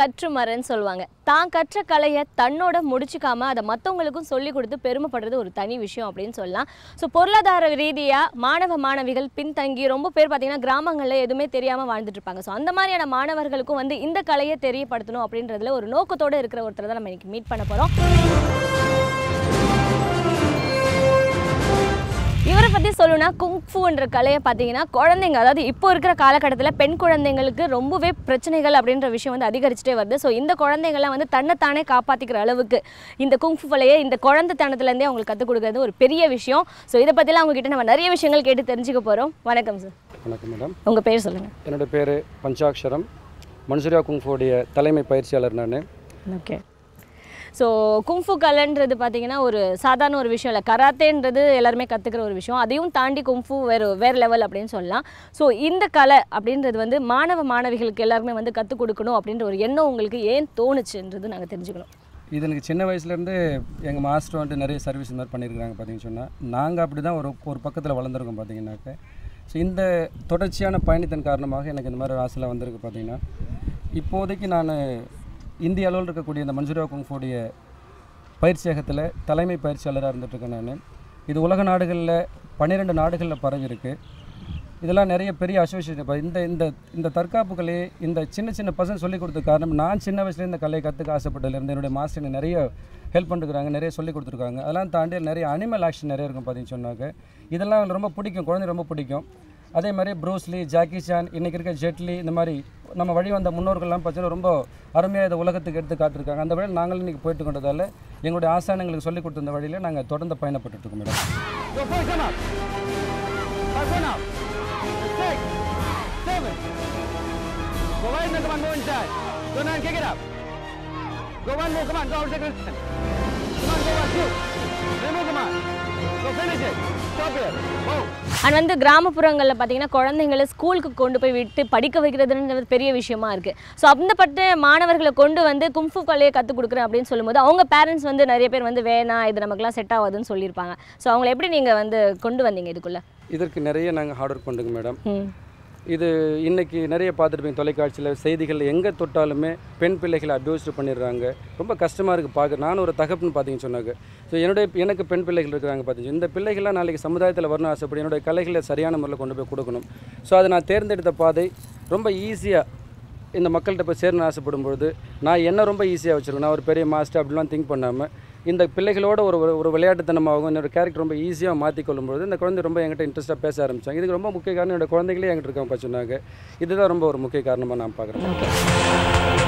கற்று மரன்னு சொல்லுவாங்க தான் கற்ற கலையை தன்னோட முடிச்சுக்காம அதை மற்றவங்களுக்கும் சொல்லி கொடுத்து பெருமைப்படுறது ஒரு தனி விஷயம் அப்படின்னு சொல்லலாம் ஸோ பொருளாதார ரீதியாக மாணவ மாணவிகள் பின்தங்கி ரொம்ப பேர் பார்த்தீங்கன்னா கிராமங்களில் எதுவுமே தெரியாமல் வாழ்ந்துட்டு இருப்பாங்க ஸோ அந்த மாதிரியான மாணவர்களுக்கும் வந்து இந்த கலையை தெரியப்படுத்தணும் அப்படின்றதுல ஒரு நோக்கத்தோடு இருக்கிற ஒருத்தர் தான் நம்ம இன்னைக்கு மீட் பண்ண போகிறோம் இவரை பற்றி சொல்லணும்னா குங்ஃபுன்ற கலையை பார்த்தீங்கன்னா குழந்தைங்க அதாவது இப்போ இருக்கிற காலகட்டத்தில் பெண் குழந்தைங்களுக்கு ரொம்பவே பிரச்சனைகள் அப்படின்ற விஷயம் வந்து அதிகரிச்சுட்டே வருது ஸோ இந்த குழந்தைங்கள்லாம் வந்து தன்னைத்தானே காப்பாற்றிக்கிற அளவுக்கு இந்த குங்ஃபு கலையை இந்த குழந்தைத்தனத்துலேருந்தே அவங்களுக்கு கற்றுக் கொடுக்கறது ஒரு பெரிய விஷயம் ஸோ இதை பற்றிலாம் அவங்ககிட்ட நம்ம நிறைய விஷயங்கள் கேட்டு தெரிஞ்சுக்க போகிறோம் வணக்கம் சார் வணக்கம் மேடம் உங்கள் பேர் சொல்லுங்கள் என்னோட பேர் பஞ்சாக்ஷரம் மன்சூரியா குங்ஃபோடைய தலைமை பயிற்சியாளர் நான் ஓகே ஸோ குங்ஃபு கலைன்றது பார்த்தீங்கன்னா ஒரு சாதாரண ஒரு விஷயம் இல்லை கராத்தேன்றது எல்லாருமே கற்றுக்கிற ஒரு விஷயம் அதையும் தாண்டி குங்ஃபு வேறு வேறு லெவல் அப்படின்னு சொல்லலாம் ஸோ இந்த கலை அப்படின்றது வந்து மாணவ மாணவிகளுக்கு எல்லாருமே வந்து கற்றுக் கொடுக்கணும் அப்படின்ற ஒரு எண்ணம் உங்களுக்கு ஏன் தோணுச்சுன்றது நாங்கள் தெரிஞ்சுக்கணும் இது எனக்கு சின்ன வயசுலேருந்து எங்கள் மாஸ்டர் வந்துட்டு நிறைய சர்வீஸ் இந்த மாதிரி பண்ணியிருக்காங்க பார்த்தீங்கன்னு சொன்னால் நாங்கள் அப்படி தான் ஒரு ஒரு பக்கத்தில் வளர்ந்துருக்கோம் பார்த்தீங்கன்னாக்க ஸோ இந்த தொடர்ச்சியான பயணத்தின் காரணமாக எனக்கு இந்த மாதிரி ஒரு ஆசைலாம் வந்திருக்கு பார்த்தீங்கன்னா இப்போதைக்கு நான் இந்திய அளவில் இருக்கக்கூடிய இந்த மன்சூரியா குங்ஃபோடைய பயிற்சியகத்தில் தலைமை பயிற்சியாளராக இருந்துகிட்ருக்கேன் நான் இது உலக நாடுகளில் பன்னிரெண்டு நாடுகளில் பரவி இருக்கு இதெல்லாம் நிறைய பெரிய அசோசியேஷன் இப்போ இந்த இந்த இந்த தற்காப்பு கலையை இந்த சின்ன சின்ன பசங்க சொல்லிக் கொடுத்த காரணம் நான் சின்ன வயசுல இந்த கலையை கற்றுக்க ஆசைப்பட்டதுலேருந்து என்னுடைய மாஸ்டர் எனக்கு நிறைய ஹெல்ப் பண்ணிருக்காங்க நிறைய சொல்லிக் கொடுத்துருக்காங்க அதெல்லாம் தாண்டி நிறைய அனிமல் ஆக்ஷன் நிறைய இருக்கும் பார்த்தீங்கன்னு சொன்னாக்க இதெல்லாம் எனக்கு ரொம்ப பிடிக்கும் குழந்தை ரொம்ப பிடிக்கும் அதே மாதிரி ப்ரூஸ்லி ஜாக்கி சான் இன்றைக்கி இருக்க ஜெட்லி இந்த மாதிரி நம்ம வழி வந்த முன்னோர்கள்லாம் பார்த்தீங்கன்னா ரொம்ப அருமையாக இதை உலகத்துக்கு எடுத்து காட்டிருக்காங்க அந்த வழியில் நாங்களும் இன்றைக்கி போயிட்டு கொண்டதால் எங்களுடைய ஆசானங்களுக்கு சொல்லிக் கொடுத்த இந்த வழியில் நாங்கள் தொடர்ந்து பயணப்பட்டுட்டு இருக்கோம் madam Go first, come up. First one up. Six, seven. Go right now, come on, go inside. Go now and kick it up. Go one more, come on, go outside. Come on, go one, two. Remove, come on. Go finish it. Stop here. Move. And வந்து கிராமப்புறங்களில் பார்த்தீங்கன்னா குழந்தைங்களை ஸ்கூலுக்கு கொண்டு போய் விட்டு படிக்க வைக்கிறதுன்றது பெரிய விஷயமா இருக்குது ஸோ அப்படிப்பட்ட மாணவர்களை கொண்டு வந்து கும்ஃபு கலையை கற்றுக் கொடுக்குறேன் அப்படின்னு சொல்லும்போது அவங்க பேரண்ட்ஸ் வந்து நிறைய பேர் வந்து வேணாம் இது நமக்குலாம் செட் ஆகாதுன்னு சொல்லியிருப்பாங்க ஸோ அவங்கள எப்படி நீங்கள் வந்து கொண்டு வந்தீங்க இதுக்குள்ளே இதற்கு நிறைய நாங்கள் ஹார்ட் ஒர்க் பண்ணுறோங்க மேடம் ம் இது இன்னைக்கு நிறைய பார்த்துருப்பீங்க தொலைக்காட்சியில் செய்திகள் எங்கே தொட்டாலுமே பெண் பிள்ளைகளை அபியூஸ்ட் பண்ணிடுறாங்க ரொம்ப கஷ்டமாக இருக்குது பார்க்க நானும் ஒரு தகப்புன்னு பார்த்தீங்கன்னு சொன்னாங்க ஸோ என்னுடைய எனக்கு பெண் பிள்ளைகள் இருக்கிறாங்க பார்த்தீங்க இந்த பிள்ளைகள்லாம் நாளைக்கு சமுதாயத்தில் வரணும் ஆசைப்படி என்னுடைய கலைகளை சரியான முறையில் கொண்டு போய் கொடுக்கணும் ஸோ அதை நான் தேர்ந்தெடுத்த பாதை ரொம்ப ஈஸியாக இந்த மக்கள்கிட்ட போய் சேரணும்னு ஆசைப்படும் பொழுது நான் என்ன ரொம்ப ஈஸியாக வச்சுருக்கேன் நான் ஒரு பெரிய மாஸ்டர் அப்படிலாம் திங்க் பண்ணாமல் இந்த பிள்ளைகளோட ஒரு ஒரு- ஒரு விளையாட்டுத்தனமாகவும் என்னோட கேரக்டர் ரொம்ப ஈஸியாக மாற்றிக்கொள்ளும் பொழுது இந்த குழந்தை ரொம்ப என்கிட்ட இன்ட்ரெஸ்ட்டாக பேச ஆரம்பித்தாங்க இதுக்கு ரொம்ப முக்கிய காரணம் என்னோட குழந்தைகளே என்கிட்ட இருக்காங்க சொன்னாங்க இதுதான் ரொம்ப ஒரு முக்கிய காரணமாக நான் பார்க்குறேன் ஓகே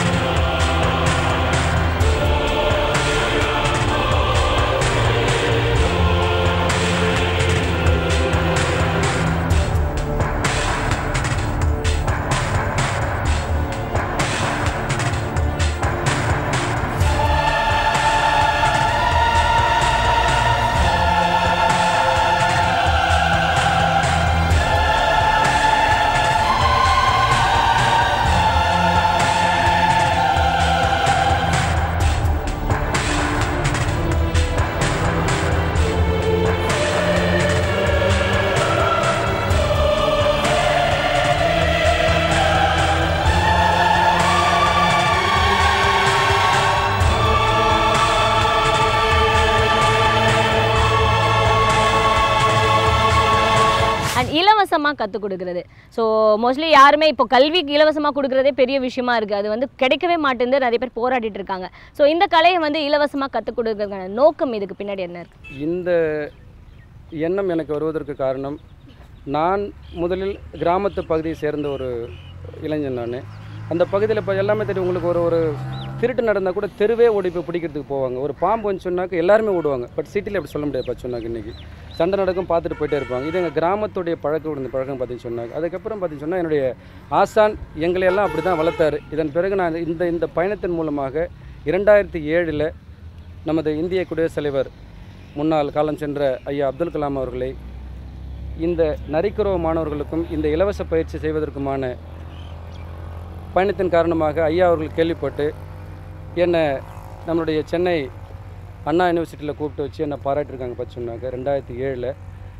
அண்ட் இலவசமாக கற்றுக் கொடுக்குறது ஸோ மோஸ்ட்லி யாருமே இப்போ கல்விக்கு இலவசமாக கொடுக்குறதே பெரிய விஷயமா இருக்குது அது வந்து கிடைக்கவே மாட்டேங்குது நிறைய பேர் போராடிட்டு இருக்காங்க ஸோ இந்த கலையை வந்து இலவசமாக கற்றுக் கொடுக்கறதுக்கான நோக்கம் இதுக்கு பின்னாடி என்ன இருக்குது இந்த எண்ணம் எனக்கு வருவதற்கு காரணம் நான் முதலில் கிராமத்து பகுதியை சேர்ந்த ஒரு இளைஞன் நான் அந்த பகுதியில் இப்போ எல்லாமே தெரியும் உங்களுக்கு ஒரு ஒரு திருட்டு நடந்தால் கூட தெருவே ஓடி போய் பிடிக்கிறதுக்கு போவாங்க ஒரு பாம்பு வந்து சொன்னாக்க எல்லாருமே ஓடுவாங்க பட் சிட்டியில் அப்படி சொல்ல முடியாது சொன்னாங்க இன்றைக்கி சண்டை நடக்கும் பார்த்துட்டு போயிட்டே இருப்பாங்க இது எங்கள் கிராமத்துடைய பழக்கம் இந்த பழக்கம் பார்த்தீங்கன்னு சொன்னாங்க அதுக்கப்புறம் பார்த்தீங்கன்னு சொன்னால் என்னுடைய ஆசான் எங்களை எல்லாம் அப்படி தான் வளர்த்தாரு இதன் பிறகு நான் இந்த இந்த பயணத்தின் மூலமாக இரண்டாயிரத்தி ஏழில் நமது இந்திய குடியரசுத் தலைவர் முன்னாள் காலம் சென்ற ஐயா அப்துல் கலாம் அவர்களை இந்த நரிக்குறவு மாணவர்களுக்கும் இந்த இலவச பயிற்சி செய்வதற்குமான பயணத்தின் காரணமாக ஐயா அவர்கள் கேள்விப்பட்டு என்னை நம்மளுடைய சென்னை அண்ணா யூனிவர்சிட்டியில் கூப்பிட்டு வச்சு என்னை பாராட்டியிருக்காங்க பற்றி சொன்னாங்க ரெண்டாயிரத்தி ஏழில்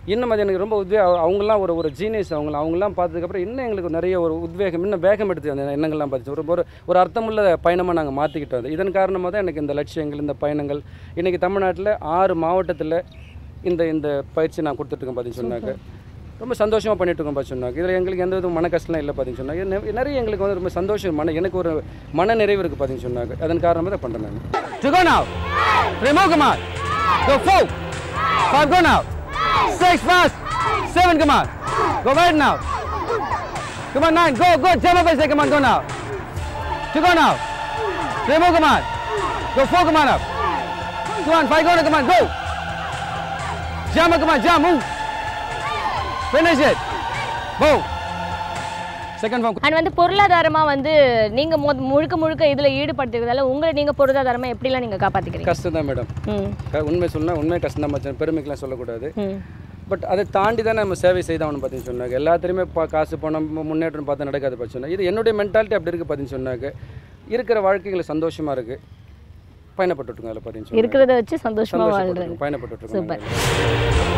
இன்னும் அது எனக்கு ரொம்ப உத்வே அவங்கெல்லாம் ஒரு ஒரு ஜீனியஸ் அவங்கள அவங்கெல்லாம் பார்த்ததுக்கப்புறம் இன்னும் எங்களுக்கு நிறைய ஒரு உத்வேகம் இன்னும் வேகம் எடுத்து அந்த எண்ணங்கள்லாம் பார்த்து ஒரு ஒரு ஒரு அர்த்தமுள்ள பயணமாக நாங்கள் மாற்றிக்கிட்டோம் அது இதன் காரணமாக தான் எனக்கு இந்த லட்சியங்கள் இந்த பயணங்கள் இன்றைக்கி தமிழ்நாட்டில் ஆறு மாவட்டத்தில் இந்த இந்த பயிற்சி நான் கொடுத்துட்ருக்கேன் பார்த்தீங்கன்னு சொன்னாக்க ரொம்ப சந்தோஷமாக பண்ணிட்டு இருக்கோம் பார்த்து சொன்னாங்க இதில் எங்களுக்கு எந்த விதம் மன கஷ்டம் இல்லை பார்த்தீங்கன்னு சொன்னாங்க நெ- நிறைய எங்களுக்கு வந்து ரொம்ப சந்தோஷம் மன எனக்கு ஒரு மன நிறைவு இருக்குது பார்த்தீங்கன்னு சொன்னாங்க அதன் காரணமாக தான் பண்ணுறேன் நான் To go now. Three more, come on. Go four. Five, go now. Six, fast. Seven, come on. Go right now. Come on, nine. Go, go. Jump up and say, come on, go now. Two, go now. Three more, come on. Go four, come on up. Come on, five, go now, come on, go. Jump up, come on, jump, move. Finish it. Boom. Second one. And வந்து பொருளாதாரமாக வந்து நீங்கள் மொ முழுக்க முழுக்க இதில் ஈடுபடுத்திருக்கிறதால உங்களை நீங்கள் பொருளாதாரமாக எப்படிலாம் நீங்கள் காப்பாற்றிக்கிறீங்க கஷ்டம் தான் மேடம் ம் க- உண்மை சொன்னால் உண்மை கஷ்டம் தான் மச்சான் பெருமைக்கெல்லாம் சொல்லக்கூடாது ம் பட் அதை தாண்டி தான் நம்ம சேவை செய்தாகணும் பார்த்தீங்கன்னு சொன்னாங்க எல்லாத்துலேயுமே பா காசு பணம் மு- முன்னேற்றம் பார்த்து நடக்காது பார்த்து சொன்னாங்க இது என்னுடைய மென்டாலிட்டி அப்படி இருக்குது பார்த்தீங்கன்னு சொன்னாங்க இருக்கிற வாழ்க்கைகளை சந்தோஷமாக இருக்குது பயணப்பட்டுருக்கோம் அதில் பார்த்தீங்கன்னு சொன்னாங்க. இருக்கிறத வச்சு சந்தோஷமாக வாழ்றது சந்தோஷப்பட்டுருக்கோம் பயணப்பட்டுருக்கோம் சூப்பர்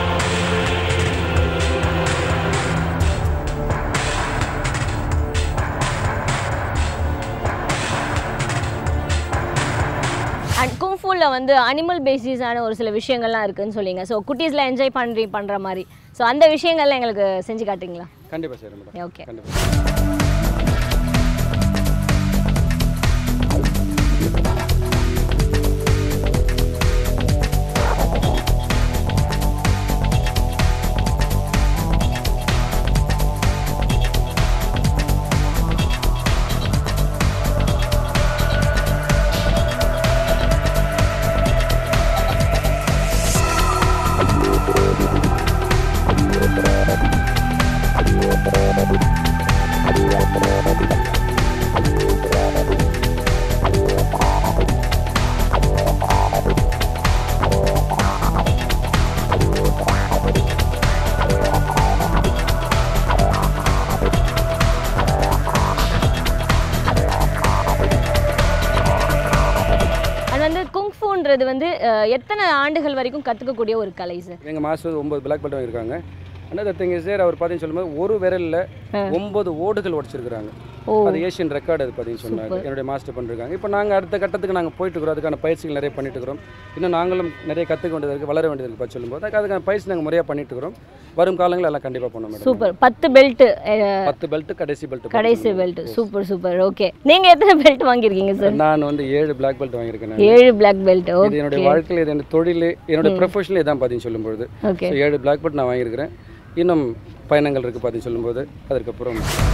அண்ட் குங்ஃபூவில் வந்து அனிமல் பேசிஸான ஒரு சில விஷயங்கள்லாம் இருக்குன்னு சொல்லிங்க ஸோ குட்டீஸ்லாம் என்ஜாய் பண்ணி பண்ணுற மாதிரி ஸோ அந்த விஷயங்கள்லாம் எங்களுக்கு செஞ்சு காட்டுறீங்களா கண்டிப்பாக செய்கிறேன் மேடம் ஓகே கண்டிப்பாக அது வந்து குங்ஃபூன்றது வந்து அஹ், எத்தனை ஆண்டுகள் வரைக்கும் கற்றுக்கக்கூடிய ஒரு கலை சார் எங்கள் மாஸ்டர் ஒம்பது பிளாக் பெல்ட் வாங்கியிருக்காங்க அண்ணா திங் இஸ் சார் அவர் பார்த்தீங்கன்னு சொல்லும்போது ஒரு விரலில் ஒம்பது ஓடுகள் உடச்சிருக்கிறாங்க ஓ அது ஏஷியன் ரெக்கார்டு அது பார்த்தீங்கன்னு சொன்னாங்க என்னுடைய மாஸ்டர் பண்ணிருக்காங்க இப்போ நாங்கள் அடுத்த கட்டத்துக்கு நாங்கள் போயிட்டு இருக்கிறோம் அதுக்கான பயிற்சிகள் நிறைய பண்ணிட்டு இருக்கிறோம் இன்னும் நாங்களும் நிறைய கற்றுக்க வேண்டியது இருக்குது வளர வேண்டியது இருக்குது சொல்லும்போது அதுக்கு அதுக்கான பயிற்சி நாங்கள் முறையாக பண்ணிட்டு இருக்கிறோம் வரும் காலங்களில் எல்லாம் கண்டிப்பாக பண்ணோம் மேடம் சூப்பர் பத்து பெல்ட்டு பத்து பெல்ட் கடைசி பெல்ட் கடைசி பெல்ட் சூப்பர் சூப்பர் ஓகே நீங்கள் எத்தனை பெல்ட் வாங்கியிருக்கீங்க சார் நான் வந்து ஏழு பிளாக் பெல்ட் வாங்கியிருக்கேன் நான். ஏழு பிளாக் பெல்ட் இது என்னுடைய வாழ்க்கையில் இது என்னுடைய தொழில் என்னுடைய ப்ரொஃபஷனல் இதான் பார்த்தீங்கன்னு சொல்லும்போது ஓகே So, ஏழு பிளாக் பெல்ட் நான் வாங்கியிருக்கிறேன் இன்னும் பயணங்கள் இருக்குது பார்த்தீங்கன்னு சொல்லும்போது அதற்கப்புறம்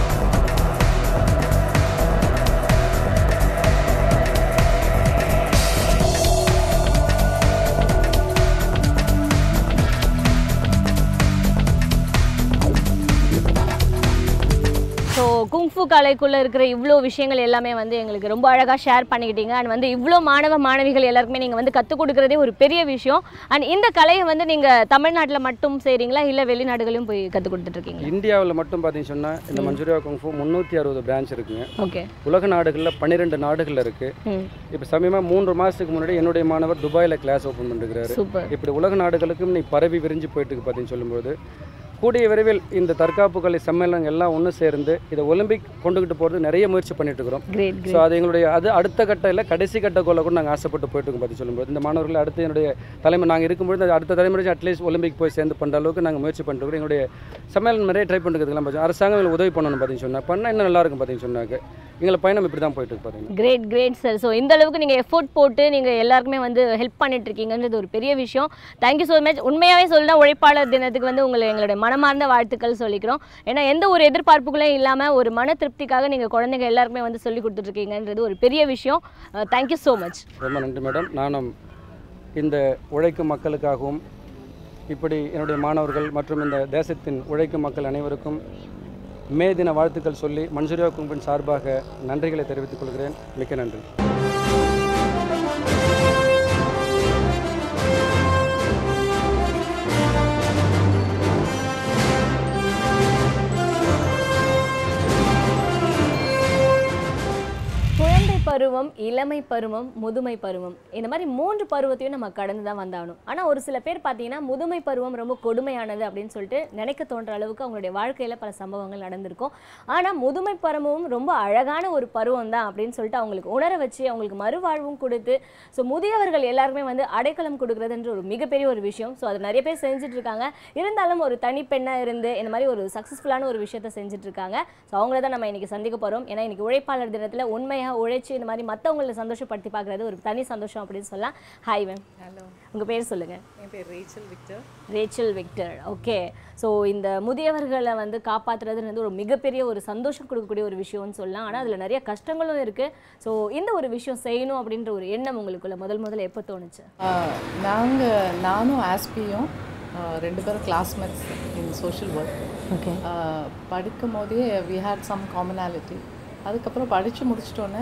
ஸோ குங்ஃபு கலைக்குள்ளே இருக்கிற இவ்வளோ விஷயங்கள் எல்லாமே வந்து எங்களுக்கு ரொம்ப அழகாக ஷேர் பண்ணிக்கிட்டீங்க அண்ட் வந்து இவ்வளோ மாணவ மாணவிகள் எல்லாருக்குமே நீங்கள் வந்து கற்றுக் கொடுக்குறதே ஒரு பெரிய விஷயம் அண்ட் இந்த கலையை வந்து நீங்கள் தமிழ்நாட்டில் மட்டும் செய்கிறீங்களா இல்லை வெளிநாடுகளையும் போய் கற்றுக் கொடுத்துட்ருக்கீங்களா இந்தியாவில் மட்டும் பார்த்தீங்கன்னு சொன்னால் இந்த மஞ்சுரியா குங்ஃபு முந்நூற்றி அறுபது பிரான்ச் இருக்குங்க ஓகே உலக நாடுகளில் பன்னிரெண்டு நாடுகளில் இருக்குது ம் இப்போ சமயமாக மூன்று மாதத்துக்கு முன்னாடி என்னுடைய மாணவர் துபாயில் கிளாஸ் ஓப்பன் பண்ணிருக்கிறாரு சூப்பர் இப்படி உலக நாடுகளுக்கும் நீ பரவி விரிஞ்சு போயிட்டு இருக்கு பார்த்தீங்கன்னு சொல்லும்போது கூடிய விரைவில் இந்த தற்காப்பு கலை சம்மேளனங்கள் எல்லாம் ஒன்று சேர்ந்து இதை ஒலிம்பிக் கொண்டுகிட்டு போகிறது நிறைய முயற்சி பண்ணிட்டு இருக்கிறோம் கிரேட் ஸோ அது எங்களுடைய அது அடுத்த கட்ட இல்லை கடைசி கட்ட கோலை கூட நாங்கள் ஆசைப்பட்டு போயிட்டு இருக்கோம் பற்றி சொல்லும்போது இந்த மாணவர்கள் அடுத்து என்னுடைய தலைமை நாங்கள் இருக்கும்பொழுது அது அடுத்த தலைமுறை அட்லீஸ்ட் ஒலிம்பிக் போய் சேர்ந்து பண்ணுற அளவுக்கு நாங்கள் முயற்சி பண்ணிட்டு இருக்கோம் எங்களுடைய சமையல் நிறைய ட்ரை பண்ணிருக்கிறதுலாம் பார்த்தீங்க அரசாங்கம் எங்களுக்கு உதவி பண்ணணும் பார்த்தீங்கன்னு சொன்னால் பண்ணால் இன்னும் நல்லா இருக்கும் பார்த்தீங்கன்னு சொன்னாங்க எங்களை பயணம் இப்படி தான் போயிட்டு இருக்கு பார்த்தீங்கன்னா கிரேட் கிரேட் சார் ஸோ இந்த அளவுக்கு நீங்கள் எஃபோர்ட் போட்டு நீங்கள் எல்லாருக்குமே வந்து ஹெல்ப் பண்ணிட்டு இருக்கீங்கன்றது ஒரு பெரிய விஷயம் தேங்க்யூ ஸோ மச் உண்மையாகவே சொல்லினா உழைப்பாளர் தினத்துக்கு வந்து உங்களை எங்களுடைய மனமார்ந்த வாழ்த்துக்கள் சொல்லிக்கிறோம் ஏன்னா எந்த ஒரு எதிர்பார்ப்புகளும் இல்லாமல் ஒரு மன திருப்திக்காக நீங்கள் குழந்தைங்க எல்லாருக்குமே வந்து சொல்லி கொடுத்துட்ருக்கீங்கன்றது ஒரு பெரிய விஷயம் தேங்க்யூ ஸோ மச் ரொம்ப நன்றி மேடம் நானும் இந்த உழைக்கும் மக்களுக்காகவும் இப்படி என்னுடைய மாணவர்கள் மற்றும் இந்த தேசத்தின் உழைக்கும் மக்கள் அனைவருக்கும் மே தின வாழ்த்துக்கள் சொல்லி மன்சூரியா கும்பின் சார்பாக நன்றிகளை தெரிவித்துக் கொள்கிறேன் மிக்க நன்றி குழந்தை பருவம் இளமை பருவம் முதுமை பருவம் இந்த மாதிரி மூன்று பருவத்தையும் நம்ம கடந்து தான் வந்தாகணும் ஆனால் ஒரு சில பேர் பார்த்தீங்கன்னா முதுமை பருவம் ரொம்ப கொடுமையானது அப்படின்னு சொல்லிட்டு நினைக்க தோன்ற அளவுக்கு அவங்களுடைய வாழ்க்கையில் பல சம்பவங்கள் நடந்திருக்கும் ஆனால் முதுமை பருவமும் ரொம்ப அழகான ஒரு பருவம் தான் அப்படின்னு சொல்லிட்டு அவங்களுக்கு உணர வச்சு அவங்களுக்கு மறுவாழ்வும் கொடுத்து ஸோ முதியவர்கள் எல்லாருமே வந்து அடைக்கலம் கொடுக்குறதுன்ற ஒரு மிகப்பெரிய ஒரு விஷயம் ஸோ அது நிறைய பேர் செஞ்சுட்டு இருக்காங்க இருந்தாலும் ஒரு தனிப்பெண்ணாக இருந்து இந்த மாதிரி ஒரு சக்ஸஸ்ஃபுல்லான ஒரு விஷயத்தை செஞ்சுட்டு இருக்காங்க ஸோ அவங்கள தான் நம்ம இன்னைக்கு சந்திக்க போகிறோம் ஏன்னா இன்னைக்கு உழைப்பாளர் தினத்தில் உண்மையாக உழைச்சி இந்த மாதிரி மற்றவங்களை சந்தோஷப்படுத்தி பார்க்குறது ஒரு தனி சந்தோஷம் அப்படின்னு சொல்லலாம் ஹாய் மேம் ஹலோ உங்கள் பேர் சொல்லுங்கள் என் பேர் Rachel Victor Rachel Victor okay so இந்த முதியவர்களை வந்து காப்பாற்றுறதுன்றது வந்து ஒரு மிகப்பெரிய ஒரு சந்தோஷம் கொடுக்கக்கூடிய ஒரு விஷயம்னு சொல்லலாம் ஆனால் அதில் நிறைய கஷ்டங்களும் இருக்குது ஸோ இந்த ஒரு விஷயம் செய்யணும் அப்படின்ற ஒரு எண்ணம் உங்களுக்குள்ள முதல் முதல்ல எப்போ தோணுச்சு நாங்கள் நானும் ஆஸ்பியும் ரெண்டு பேரும் classmates in social work okay படிக்கும் போதே வி ஹேட் சம் காமனாலிட்டி அதுக்கப்புறம் படித்து முடிச்சிட்டோன்னே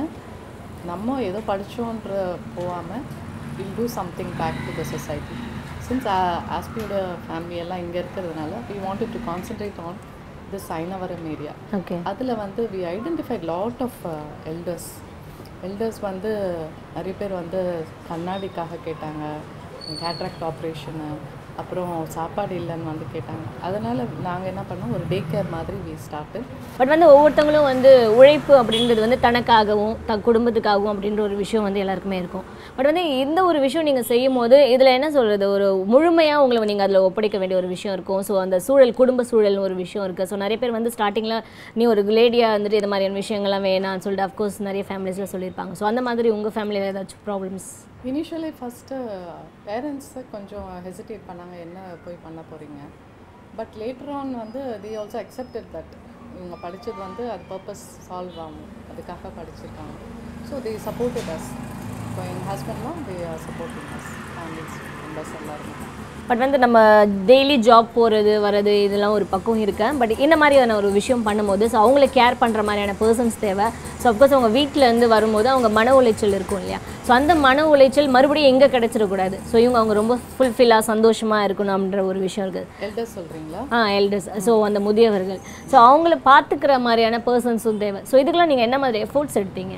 நம்ம ஏதோ படித்தோன்ற போகாமல் will do something back to the society since ஆஸ்பியோட ஃபேமிலி எல்லாம் இங்கே இருக்கிறதுனால we wanted to concentrate on this Ayanavaram area okay அதில் வந்து we identified lot of elders elders வந்து நிறைய பேர் வந்து கண்ணாடிக்காக கேட்டாங்க கேட்ராக்ட் ஆப்ரேஷனு அப்புறம் சாப்பாடு இல்லைன்னு வந்து கேட்டாங்க அதனால் நாங்கள் என்ன பண்ணோம் ஒரு டே கேர் மாதிரி வி ஸ்டார்ட்டு பட் வந்து ஒவ்வொருத்தவங்களும் வந்து உழைப்பு அப்படின்றது வந்து தனக்காகவும் தன் குடும்பத்துக்காகவும் அப்படின்ற ஒரு விஷயம் வந்து எல்லாருக்குமே இருக்கும் பட் வந்து இந்த ஒரு விஷயம் நீங்கள் செய்யும் போது இதில் என்ன சொல்கிறது ஒரு முழுமையாக உங்களை நீங்கள் அதில் ஒப்படைக்க வேண்டிய ஒரு விஷயம் இருக்கும் ஸோ அந்த சூழல் குடும்ப சூழல்னு ஒரு விஷயம் இருக்குது ஸோ நிறைய பேர் வந்து ஸ்டார்டிங்கில் நீ ஒரு லேடியாக வந்துட்டு இது மாதிரியான விஷயங்கள்லாம் வேணாம்னு சொல்லிட்டு அஃப்கோர்ஸ் நிறைய ஃபேமிலிஸில் சொல்லியிருப்பாங்க ஸோ அந்த மாதிரி உங்கள் ஃபேமிலியில் ஏதாச்சும் ப்ராப்ளம்ஸ் இனிஷியலி ஃபஸ்ட்டு பேரண்ட்ஸு கொஞ்சம் ஹெசிடேட் பண்ணாங்க என்ன போய் பண்ண போகிறீங்க பட் லேட்டர் ஆன் வந்து தி ஆல்சோ அக்செப்டட் தட் இவங்க படித்தது வந்து அது பர்பஸ் சால்வ் ஆகும் அதுக்காக படிச்சிருக்காங்க ஸோ தி சப்போர்ட்டட் அஸ் இப்போ எங்கள் ஹஸ்பண்ட்லாம் they are supporting us families members எல்லாருமே பட் வந்து நம்ம டெய்லி ஜாப் போகிறது வர்றது இதெல்லாம் ஒரு பக்கம் இருக்கு பட் இந்த மாதிரியான ஒரு விஷயம் பண்ணும்போது ஸோ அவங்கள கேர் பண்ணுற மாதிரியான பர்சன்ஸ் தேவை ஸோ அப்கோர்ஸ் அவங்க வீட்டில் இருந்து வரும்போது அவங்க மன உளைச்சல் இருக்கும் இல்லையா ஸோ அந்த மன உளைச்சல் மறுபடியும் எங்கே கிடைச்சிடக்கூடாது ஸோ இவங்க அவங்க ரொம்ப ஃபுல்ஃபில்லாக சந்தோஷமாக இருக்கணும்ன்ற ஒரு விஷயம் இருக்குது எல்டர்ஸ் சொல்கிறீங்களா ஆ எல்டர்ஸ் ஸோ அந்த முதியவர்கள் ஸோ அவங்கள பார்த்துக்கிற மாதிரியான பர்சன்ஸும் தேவை ஸோ இதுக்கெல்லாம் நீங்கள் என்ன மாதிரி எஃபோர்ட்ஸ் எடுத்தீங்க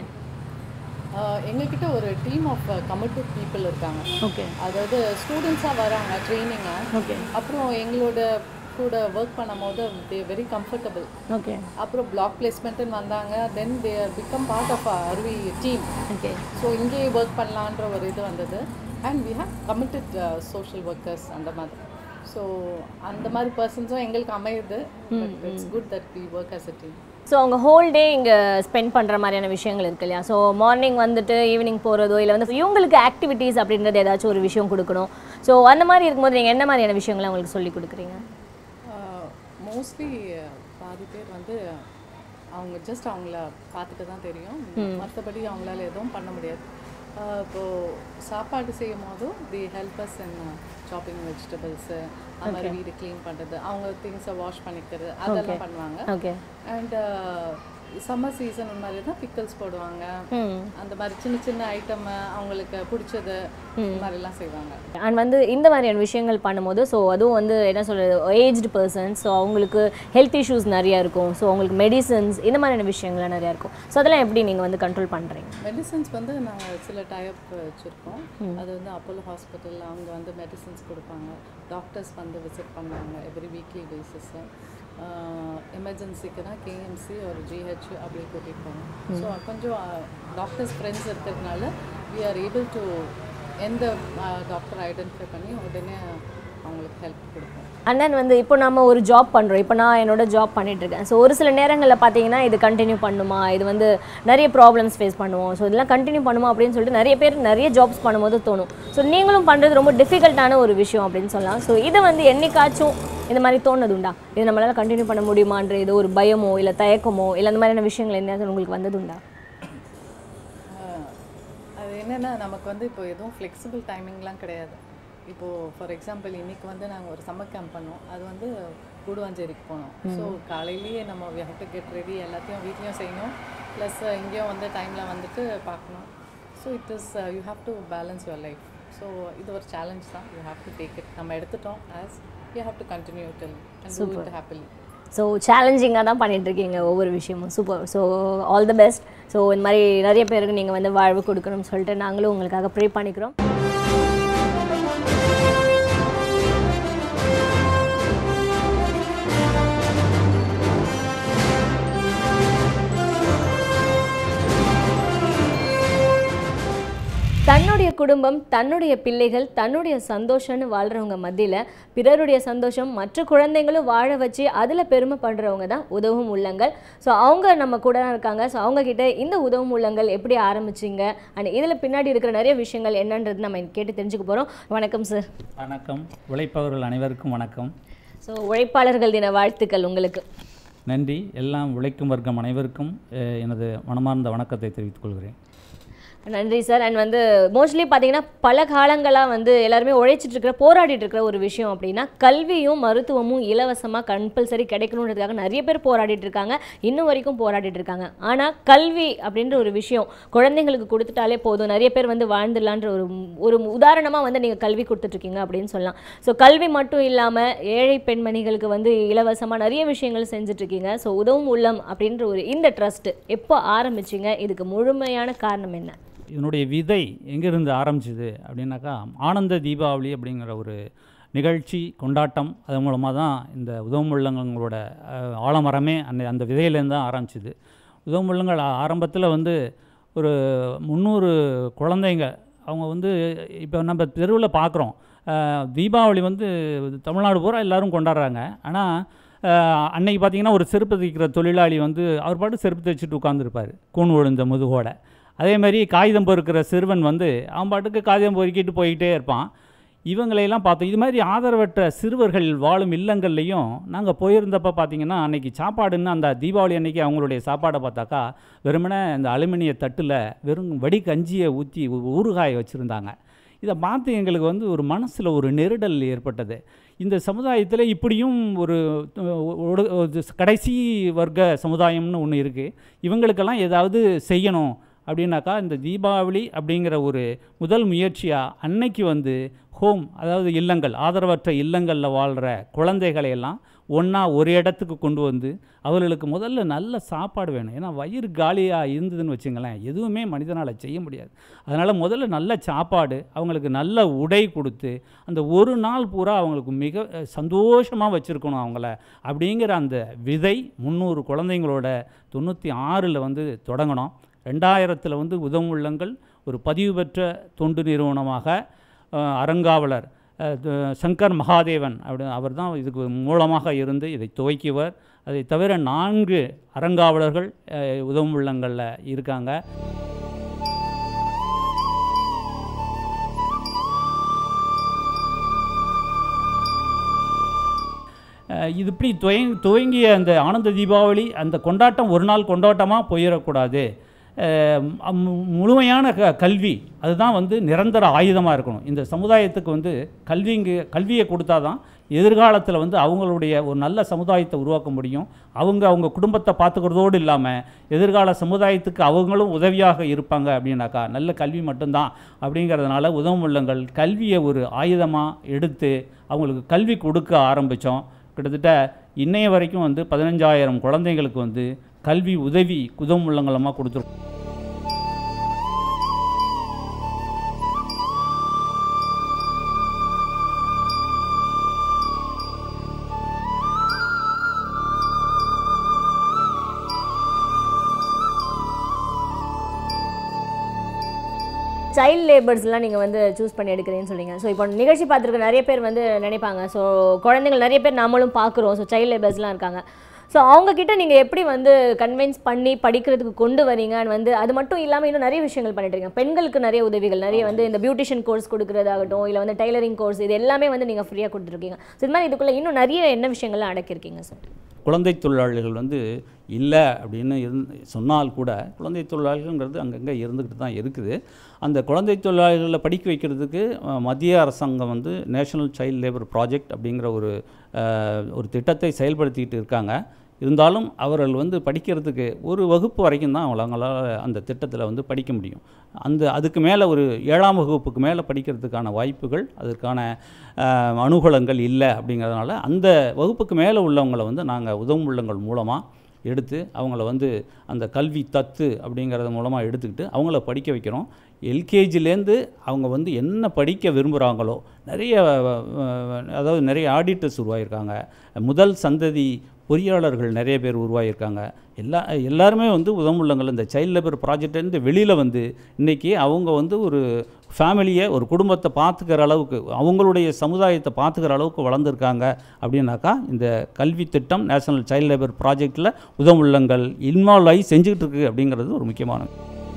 எங்ககிட்ட ஒரு டீம் ஆஃப் கமிட்டட் பீப்புள் இருக்காங்க ஓகே அதாவது ஸ்டூடெண்ட்ஸாக வராங்க ட்ரைனிங்காக ஓகே அப்புறம் எங்களோட கூட ஒர்க் பண்ணும்போது தே வெரி கம்ஃபர்டபுள் ஓகே அப்புறம் பிளாக் பிளேஸ்மெண்ட்டுன்னு வந்தாங்க then they become part of Aruvi team okay so இங்கேயே ஒர்க் பண்ணலான்ற ஒரு இது வந்தது and we have committed social workers அந்த மாதிரி ஸோ அந்த மாதிரி பர்சன்ஸும் எங்களுக்கு அமையுது but it's good that we work as a team so அவங்க ஹோல் டே இங்கே ஸ்பெண்ட் பண்ணுற மாதிரியான விஷயங்கள் இருக்கு இல்லையா ஸோ மார்னிங் வந்துட்டு ஈவினிங் போகிறதோ இல்லை வந்து இவங்களுக்கு ஆக்டிவிட்டீஸ் அப்படின்றது ஏதாச்சும் ஒரு விஷயம் கொடுக்கணும் ஸோ அந்த மாதிரி இருக்கும்போது நீங்கள் என்ன மாதிரியான விஷயங்களை அவங்களுக்கு சொல்லி கொடுக்குறீங்க மோஸ்ட்லி பாதி பேர் வந்து அவங்க ஜஸ்ட் அவங்கள பார்த்துட்டு தான் தெரியும் மற்றபடி அவங்களால எதுவும் பண்ண முடியாது ஆஹ் இப்போ சாப்பாடு செய்யும் போதும் they help us in shopping vegetables அது மாதிரி வீடு க்ளீன் பண்ணுறது அவங்க திங்ஸை வாஷ் பண்ணிக்கிறது அதெல்லாம் பண்ணுவாங்க ஓகே அண்ட் சம்மர் சீசன் மாதிரி தான் பிக்கல்ஸ் போடுவாங்க ம் அந்த மாதிரி சின்ன சின்ன ஐட்டம் அவங்களுக்கு பிடிச்சது இந்த மாதிரிலாம் செய்வாங்க அண்ட் வந்து இந்த மாதிரியான விஷயங்கள் பண்ணும்போது ஸோ அதுவும் வந்து என்ன சொல்கிறது ஏஜ்டு பர்சன்ஸ் ஸோ அவங்களுக்கு ஹெல்த் இஷ்யூஸ் நிறையா இருக்கும் ஸோ அவங்களுக்கு மெடிசன்ஸ் இந்த மாதிரியான விஷயங்கள்லாம் நிறையா இருக்கும் ஸோ அதெல்லாம் எப்படி நீங்கள் வந்து கண்ட்ரோல் பண்ணுறீங்க மெடிசன்ஸ் வந்து நாங்கள் சில டைப் வச்சுருக்கோம் அது வந்து அப்போலோ ஹாஸ்பிட்டல் அவங்க வந்து மெடிசன்ஸ் கொடுப்பாங்க டாக்டர்ஸ் வந்து விசிட் பண்ணுவாங்க எவ்ரி வீக்லி பேசிஸு எமர்ஜென்சிக்குனா கேஎம்சி ஒரு ஜிஹெச் அப்படி கூட்டிகிட்டு போவோம் ஸோ கொஞ்சம் டாக்டர்ஸ் ஃப்ரெண்ட்ஸ் இருக்கிறதுனால வி ஆர் ஏபிள் டு எந்த டாக்டர் ஐடென்டிஃபை பண்ணி உடனே அவங்களுக்கு ஹெல்ப் கொடுப்போம் அண்ட் தென் வந்து இப்போ நம்ம ஒரு ஜாப் பண்ணுறோம் இப்போ நான் என்னோட ஜாப் பண்ணிட்டு இருக்கேன் ஸோ ஒரு சில நேரங்களில் பார்த்தீங்கன்னா இது கண்டினியூ பண்ணுமா இது வந்து நிறைய ப்ராப்ளம்ஸ் ஃபேஸ் பண்ணுவோம் ஸோ இதெல்லாம் கண்டினியூ பண்ணுமா அப்படின்னு சொல்லிட்டு நிறைய பேர் நிறைய ஜாப்ஸ் பண்ணும்போது தோணும் ஸோ நீங்களும் பண்ணுறது ரொம்ப டிஃபிகல்ட்டான ஒரு விஷயம் அப்படின்னு சொல்லலாம் ஸோ இதை வந்து என்னைக்காச்சும் இந்த மாதிரி தோணுது உண்டா இது நம்மளால் கண்டினியூ பண்ண முடியுமான்ற ஏதோ ஒரு பயமோ இல்லை தயக்கமோ இல்லை அந்த மாதிரியான விஷயங்கள் என்ன உங்களுக்கு வந்தது உண்டா ஆஹ் அது என்னென்னா நமக்கு வந்து இப்போ எதுவும் ஃப்ளெக்சிபிள் டைமிங்லாம் கிடையாது இப்போது ஃபார் எக்ஸாம்பிள் இன்னைக்கு வந்து நாங்கள் ஒரு சம்மர் கேம்ப் பண்ணோம் அது வந்து கூடுவாஞ்சேரிக்கு போனோம் ஸோ காலையிலேயே நம்ம we have to get ready எல்லாத்தையும் வீட்லேயும் செய்யணும் ப்ளஸ் இங்கேயும் வந்து டைமில் வந்துட்டு பார்க்கணும் so it is you have to balance your life so இது ஒரு சேலஞ்ச் தான் you have to take it நம்ம எடுத்துட்டோம் as you have to continue till and do it happily so சேலஞ்சிங்காக தான் பண்ணிட்டு இருக்கீங்க ஒவ்வொரு விஷயமும் super so all the best so so இந்த மாதிரி நிறைய பேருக்கு நீங்கள் வந்து வாழ்வு கொடுக்கணும்னு சொல்லிட்டு நாங்களும் உங்களுக்காக ப்ரே பண்ணிக்கிறோம் தன்னுடைய குடும்பம் தன்னுடைய பிள்ளைகள் தன்னுடைய சந்தோஷம்னு வாழ்கிறவங்க மத்தியில் பிறருடைய சந்தோஷம் மற்ற குழந்தைங்களும் வாழ வச்சு அதில் பெருமை பண்ணுறவங்க தான் உதவும் உள்ளங்கள் ஸோ அவங்க நம்ம கூட தான் இருக்காங்க ஸோ அவங்க கிட்ட இந்த உதவும் உள்ளங்கள் எப்படி ஆரம்பிச்சிங்க அண்ட் இதில் பின்னாடி இருக்கிற நிறைய விஷயங்கள் என்னன்றது நம்ம கேட்டு தெரிஞ்சுக்க போகிறோம் வணக்கம் சார் வணக்கம் உழைப்பவர்கள் அனைவருக்கும் வணக்கம் ஸோ உழைப்பாளர்கள் தின வாழ்த்துக்கள் உங்களுக்கு நன்றி எல்லாம் உழைக்கும் வர்க்கம் அனைவருக்கும் அஹ், எனது மனமார்ந்த வணக்கத்தை தெரிவித்துக் கொள்கிறேன் நன்றி சார் அண்ட் வந்து மோஸ்ட்லி பார்த்தீங்கன்னா பல காலங்களாக வந்து எல்லாருமே உழைச்சிட்டு இருக்கிற போராடிட்டு இருக்கிற ஒரு விஷயம் அப்படின்னா கல்வியும் மருத்துவமும் இலவசமாக கம்பல்சரி கிடைக்கணுன்றதுக்காக நிறைய பேர் போராடிட்டு இருக்காங்க இன்னும் வரைக்கும் போராடிட்டு இருக்காங்க ஆனால் கல்வி அப்படின்ற ஒரு விஷயம் குழந்தைங்களுக்கு கொடுத்துட்டாலே போதும் நிறைய பேர் வந்து வாழ்ந்துடலான்ற ஒரு ஒரு உதாரணமாக வந்து நீங்கள் கல்வி கொடுத்துட்ருக்கீங்க அப்படின்னு சொல்லலாம் ஸோ கல்வி மட்டும் இல்லாமல் ஏழை பெண்மணிகளுக்கு வந்து இலவசமாக நிறைய விஷயங்கள் செஞ்சுட்ருக்கீங்க ஸோ உதவும் உள்ளம் அப்படின்ற ஒரு இந்த ட்ரஸ்ட் எப்போ ஆரம்பிச்சிங்க இதுக்கு முழுமையான காரணம் என்ன இதனுடைய விதை எங்கிருந்து ஆரம்பிச்சுது அப்படின்னாக்கா ஆனந்த தீபாவளி அப்படிங்கிற ஒரு நிகழ்ச்சி கொண்டாட்டம் அது மூலமாக தான் இந்த உதவுமுள்ளங்களோட அஹ், ஆலமரமே அந்த அந்த விதையிலேருந்து தான் ஆரம்பிச்சுது உதவுமுள்ளங்கள் ஆரம்பத்தில் வந்து ஒரு முந்நூறு குழந்தைங்க அவங்க வந்து இப்போ நம்ம தெருவில் பார்க்குறோம் தீபாவளி வந்து தமிழ்நாடு பூரா எல்லாரும் கொண்டாடுறாங்க ஆனால் அன்னைக்கு பார்த்தீங்கன்னா ஒரு செருப்பு தைக்கிற தொழிலாளி வந்து அவர் பாட்டு செருப்பு தைச்சிட்டு உட்காந்துருப்பார் கூண் விழுந்த முதுகோட அதே மாதிரி காகிதம் பொறுக்கிற சிறுவன் வந்து அவன் பாட்டுக்கு காகிதம் பொறுக்கிட்டு போய்கிட்டே இருப்பான் இவங்களையெல்லாம் பார்த்தோம் இது மாதிரி ஆதரவற்ற சிறுவர்கள் வாழும் இல்லங்கள்லையும் நாங்கள் போயிருந்தப்போ பார்த்தீங்கன்னா அன்னைக்கு சாப்பாடுன்னு அந்த தீபாவளி அன்னைக்கு அவங்களுடைய சாப்பாடை பார்த்தாக்கா வெறுமனே இந்த அலுமினிய தட்டில் வெறும் வடி கஞ்சியை ஊற்றி ஊறுகாய வச்சுருந்தாங்க இதை பார்த்து எங்களுக்கு வந்து ஒரு மனசில் ஒரு நெருடல் ஏற்பட்டது இந்த சமுதாயத்தில் இப்படியும் ஒரு ஒரு- ஒரு கடைசி வர்க்க சமுதாயம்னு ஒன்று இருக்குது இவங்களுக்கெல்லாம் ஏதாவது செய்யணும் அப்படின்னாக்கா இந்த தீபாவளி அப்படிங்கிற ஒரு முதல் முயற்சியாக அன்னைக்கு வந்து ஹோம் அதாவது இல்லங்கள் ஆதரவற்ற இல்லங்களில் வாழ்கிற குழந்தைகளை எல்லாம் ஒன்றா ஒரு இடத்துக்கு கொண்டு வந்து அவர்களுக்கு முதல்ல நல்ல சாப்பாடு வேணும் ஏன்னா வயிறு காலியாக இருந்ததுன்னு வச்சுங்களேன் எதுவுமே மனிதனால் செய்ய முடியாது அதனால் முதல்ல நல்ல சாப்பாடு அவங்களுக்கு நல்ல உடை கொடுத்து அந்த ஒரு நாள் பூரா அவங்களுக்கு மிக சந்தோஷமாக வச்சுருக்கணும் அவங்கள அப்படிங்கிற அந்த விதை முந்நூறு குழந்தைங்களோட தொண்ணூற்றி ஆறில் வந்து தொடங்கினோம் ரெண்டாயிரத்தில் வந்து உதவும் உள்ளங்கள் ஒரு பதிவு பெற்ற தொண்டு நிறுவனமாக அஹ், அறங்காவலர் அஹ், த- சங்கர் மகாதேவன் அப்படி அவர் தான் இதுக்கு மூலமாக இருந்து இதை துவக்கியவர் அதை தவிர நான்கு அறங்காவலர்கள் அஹ், உதவும் உள்ளங்களில் இருக்காங்க அஹ் இது இப்படி துவங்கி துவங்கிய அந்த ஆனந்த தீபாவளி அந்த கொண்டாட்டம் ஒரு நாள் கொண்டாட்டமாக போயிடக்கூடாது அஹ் மு- முழுமையான க கல்வி அதுதான் வந்து நிரந்தர ஆயுதமாக இருக்கணும் இந்த சமுதாயத்துக்கு வந்து கல்விங்க கல்வியை கொடுத்தா தான் எதிர்காலத்தில் வந்து அவங்களுடைய ஒரு நல்ல சமுதாயத்தை உருவாக்க முடியும் அவங்க அவங்க குடும்பத்தை பார்த்துக்கிறதோடு இல்லாமல் எதிர்கால சமுதாயத்துக்கு அவங்களும் உதவியாக இருப்பாங்க அப்படின்னாக்கா நல்ல கல்வி மட்டும்தான் அப்படிங்கிறதுனால உதவும் உள்ளங்கள் கல்வியை ஒரு ஆயுதமாக எடுத்து அவங்களுக்கு கல்வி கொடுக்க ஆரம்பித்தோம் கிட்டத்தட்ட இன்னைய வரைக்கும் வந்து பதினஞ்சாயிரம் குழந்தைங்களுக்கு வந்து கல்வி உதவி குதம் உள்ளங்களமாக கொடுத்துருக்கோம் சைல்ட் லேபர்ஸ்லாம் நீங்கள் வந்து சூஸ் பண்ணி எடுக்கிறேன்னு சொல்றீங்க ஸோ இப்போ நிகழ்ச்சி பார்த்துருக்க நிறைய பேர் வந்து நினைப்பாங்க ஸோ குழந்தைகள் நிறைய பேர் நாமளும் பார்க்குறோம் ஸோ சைல்ட் லேபர்ஸ்லாம் இருக்காங்க ஸோ அவங்க கிட்ட நீங்கள் எப்படி வந்து கன்வின்ஸ் பண்ணி படிக்கிறதுக்கு கொண்டு வரீங்க and வந்து அது மட்டும் இல்லாமல் இன்னும் நிறைய விஷயங்கள் பண்ணிட்டு இருக்கீங்க பெண்களுக்கு நிறைய உதவிகள் நிறைய வந்து இந்த பியூட்டிஷியன் கோர்ஸ் கொடுக்குறதாகட்டும் இல்லை வந்து டைலரிங் கோர்ஸ் இது எல்லாமே வந்து நீங்கள் ஃப்ரீயாக கொடுத்துருக்கீங்க ஸோ இது மாதிரி இதுக்குள்ளே இன்னும் நிறைய என்ன விஷயங்கள்லாம் அடக்கியிருக்கீங்க சார் குழந்தை தொழிலாளர்கள் வந்து இல்லை அப்படின்னு இருந்து சொன்னால் கூட குழந்தை தொழிலாளர்கள்ங்கிறது அங்கங்கே இருந்துக்கிட்டு தான் இருக்குது அந்த குழந்தை தொழிலாளர்களை படிக்க வைக்கிறதுக்கு அஹ், மத்திய அரசாங்கம் வந்து நேஷனல் சைல்ட் லேபர் ப்ராஜெக்ட் அப்படிங்கிற ஒரு அஹ், ஒரு திட்டத்தை செயல்படுத்திக்கிட்டு இருக்காங்க இருந்தாலும் அவர்கள் வந்து படிக்கிறதுக்கு ஒரு வகுப்பு வரைக்கும் தான் அவங்களால அந்த திட்டத்தில் வந்து படிக்க முடியும் அந்த அதுக்கு மேலே ஒரு ஏழாம் வகுப்புக்கு மேலே படிக்கிறதுக்கான வாய்ப்புகள் அதற்கான அஹ், அனுகூலங்கள் இல்லை அப்படிங்கிறதுனால அந்த வகுப்புக்கு மேலே உள்ளவங்களை வந்து நாங்கள் உதவும் உள்ளங்கள் மூலமாக எடுத்து அவங்கள வந்து அந்த கல்வி தத்து அப்படிங்கிறது மூலமாக எடுத்துக்கிட்டு அவங்கள படிக்க வைக்கிறோம் எல்கேஜிலேருந்து அவங்க வந்து என்ன படிக்க விரும்புகிறாங்களோ நிறைய அஹ், அதாவது நிறைய ஆடிட்டர்ஸ் உருவாகியிருக்காங்க முதல் சந்ததி பொறியாளர்கள் நிறைய பேர் உருவாகியிருக்காங்க எல்லா எல்லாருமே வந்து உதவுள்ளங்கள் இந்த சைல்ட் லேபர் ப்ராஜெக்ட்லேருந்து வெளியில் வந்து இன்றைக்கி அவங்க வந்து ஒரு ஃபேமிலியை ஒரு குடும்பத்தை பார்த்துக்கிற அளவுக்கு அவங்களுடைய சமுதாயத்தை பார்த்துக்கிற அளவுக்கு வளர்ந்துருக்காங்க அப்படின்னாக்கா இந்த கல்வி திட்டம் நேஷனல் சைல்ட் லேபர் ப்ராஜெக்டில் உதவுள்ளங்கள் இன்வால்வ் ஆகி செஞ்சுக்கிட்டு இருக்கு அப்படிங்கிறது ஒரு முக்கியமான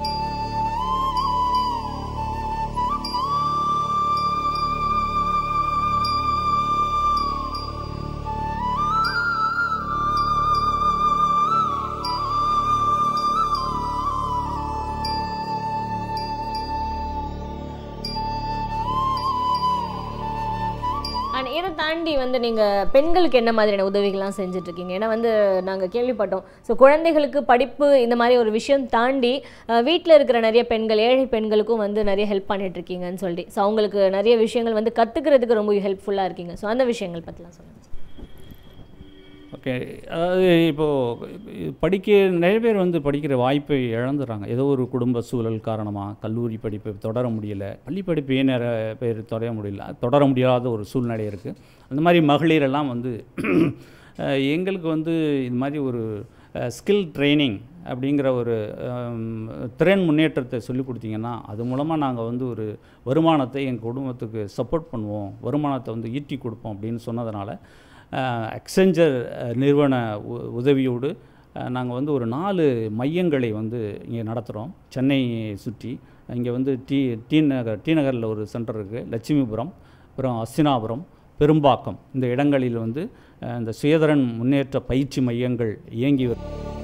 அண்ட் இதை தாண்டி வந்து நீங்கள் பெண்களுக்கு என்ன மாதிரியான உதவிகள்லாம் செஞ்சுட்டு இருக்கீங்க ஏன்னா வந்து நாங்கள் கேள்விப்பட்டோம் ஸோ குழந்தைகளுக்கு படிப்பு இந்த மாதிரி ஒரு விஷயம் தாண்டி வீட்டில் இருக்கிற நிறைய பெண்கள் ஏழை பெண்களுக்கும் வந்து நிறைய ஹெல்ப் பண்ணிட்டு இருக்கீங்கன்னு சொல்லி ஸோ அவங்களுக்கு நிறைய விஷயங்கள் வந்து கற்றுக்கிறதுக்கு ரொம்ப ஹெல்ப்ஃபுல்லாக இருக்கீங்க ஸோ அந்த விஷயங்கள் பற்றிலாம் சொல்லுங்கள் ஓகே அதாவது இப்போது படிக்க நிறைய பேர் வந்து படிக்கிற வாய்ப்பை இழந்துடுறாங்க ஏதோ ஒரு குடும்ப சூழல் காரணமாக கல்லூரி படிப்பை தொடர முடியல பள்ளி படிப்பையே நிறைய பேர் தொடர முடியல தொடர முடியாத ஒரு சூழ்நிலை இருக்குது அந்த மாதிரி மகளிரெல்லாம் வந்து அஹ், எங்களுக்கு வந்து இது மாதிரி ஒரு ஸ்கில் ட்ரைனிங் அப்படிங்கிற ஒரு ஹம், திறன் முன்னேற்றத்தை சொல்லி கொடுத்தீங்கன்னா அது மூலமாக நாங்கள் வந்து ஒரு வருமானத்தை எங்கள் குடும்பத்துக்கு சப்போர்ட் பண்ணுவோம் வருமானத்தை வந்து ஈட்டி கொடுப்போம் அப்படின்னு சொன்னதுனால அக்செஞ்சர் நிறுவன உ- உதவியோடு நாங்கள் வந்து ஒரு நாலு மையங்களை வந்து இங்கே நடத்துகிறோம் சென்னை சுற்றி இங்கே வந்து டி டி நகர் டி நகரில் ஒரு சென்டர் இருக்குது லட்சுமிபுரம் அப்புறம் அஸ்தினாபுரம் பெரும்பாக்கம் இந்த இடங்களில் வந்து அஹ், இந்த சுயதரன் முன்னேற்ற பயிற்சி மையங்கள் இயங்கி வரு-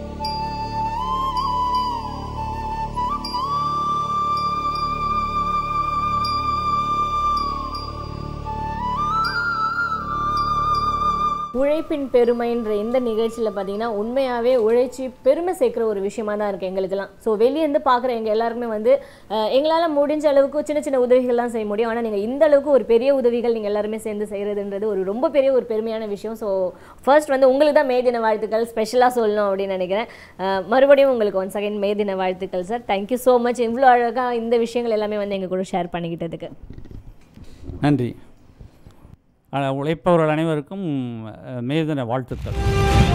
உழைப்பின் பெருமைன்ற இந்த நிகழ்ச்சியில் பார்த்தீங்கன்னா உண்மையாகவே உழைச்சி பெருமை சேர்க்குற ஒரு விஷயமா தான் இருக்குது எங்களுக்கெல்லாம் ஸோ வெளியேருந்து பார்க்குற எங்கள் எல்லாருமே வந்து எங்களால் முடிஞ்ச அளவுக்கு சின்ன சின்ன உதவிகள்லாம் செய்ய முடியும் ஆனால் நீங்கள் இந்த அளவுக்கு ஒரு பெரிய உதவிகள் நீங்கள் எல்லாருமே சேர்ந்து செய்கிறதுன்றது ஒரு ரொம்ப பெரிய ஒரு பெருமையான விஷயம் ஸோ ஃபர்ஸ்ட் வந்து உங்களுக்கு தான் மே தின வாழ்த்துக்கள் ஸ்பெஷலாக சொல்லணும் அப்படின்னு நினைக்கிறேன் அஹ், மறுபடியும் உங்களுக்கு ஒன் செகண்ட் மே தின வாழ்த்துக்கள் சார் தேங்க்யூ ஸோ மச் இவ்வளோ அழகாக இந்த விஷயங்கள் எல்லாமே வந்து எங்கள் கூட ஷேர் பண்ணிக்கிட்டதுக்கு நன்றி அஹ், உழைப்பவர்கள் அனைவருக்கும் அஹ், மேதின வாழ்த்துக்கள்